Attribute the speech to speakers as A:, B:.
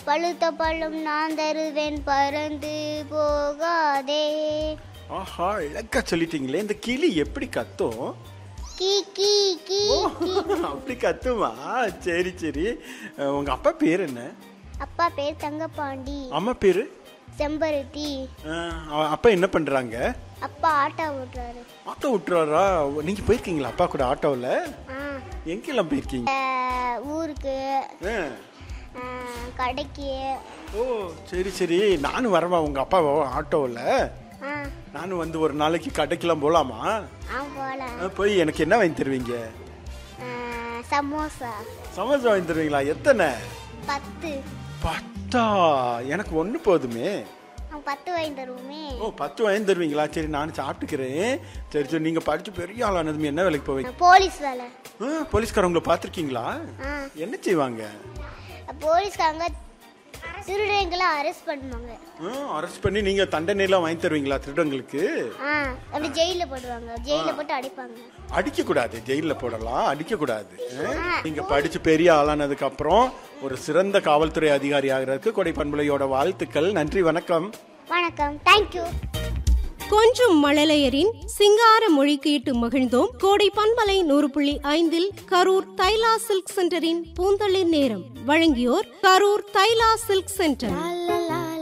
A: பழுத்த பழம் நான் தருவேன் பறந்து போகாதே
B: ஆஹா இழக்கா சொல்லிட்டீங்களே இந்த கிளி எப்படி கத்தும்
A: கீ கீ கீ
B: ஓ, அப்படி கத்துமா சரி சரி அஹ், உங்க அப்பா பேர் என்ன
A: அப்பா பேர் தங்கப்பாண்டி
B: அம்மா பேரு
A: செம்பருத்தி
B: அஹ், அவ- அப்பா என்ன பண்றாங்க
A: அப்பா ஆட்டோ ஓட்டுறாரு
B: ஆட்டோ விட்டுறாரா நீங்க போயிருக்கீங்களா அப்பா கூட ஆட்டோவில்
A: ஆ
B: எங்கெல்லாம் போயிருக்கீங்க
A: அஹ், ஊருக்கு
B: அஹ்,
A: அஹ், கடைக்கு
B: ஓ சரி சரி நானும் வரவா உங்க அப்பா ஆட்டோவில்
A: ஆ
B: நானும் வந்து ஒரு நாளைக்கு கடைக்கெல்லாம் போலாமா
A: ஆ போகலாம்
B: அஹ், போய் எனக்கு என்ன வாங்கி தருவீங்க
A: அஹ், சமோசா
B: சமோசா வாங்கி தருவீங்களா எத்தனை
A: பத்து
B: பத்தா எனக்கு ஒன்று போதுமே
A: அவன் பத்து வாங்கி தருவோமே
B: ஓ பத்து வாங்கி தருவீங்களா சரி நான் சாப்பிட்டுக்கிறேன் சரி சரி நீங்க படிச்சு பெரிய ஆளானதுமே என்ன வேலைக்கு போவீங்க
A: போலீஸ் வேலை
B: ஆ, போலீஸ்காரவங்களை பார்த்துருக்கீங்களா
A: ஆ
B: என்ன செய்வாங்க
A: போலீஸ்காரங்க திருடங்களை அரெஸ்ட் பண்ணுவாங்க
B: அரெஸ்ட் பண்ணி நீங்க தண்டனைலாம் வாங்கி தருவீங்களா திருடங்களுக்கு
A: ஆ அப்படி ஜெயில போடுவாங்க ஜெயில போட்டு அடிப்பாங்க
B: அடிக்க கூடாது ஜெயில போடலாம் அடிக்க கூடாது ஆ? நீங்க படிச்சு பெரிய ஆளானதுக்கு அப்புறம் ஒரு சிறந்த காவல்துறை அதிகாரி ஆகிறதுக்கு கொடை பண்புலையோட வாழ்த்துக்கள் நன்றி வணக்கம்
A: வணக்கம் தேங்க்யூ
C: கொஞ்சம் மழலையரின் சிங்கார மொழி கேட்டு மகிழ்ந்தோம் கோடை பண்பலை நூறு புள்ளி ஐந்தில் கரூர் தைலா சில்க் சென்டரின் பூந்தளிர் நேரம் வழங்கியோர் கரூர் தைலா சில்க் சென்டர்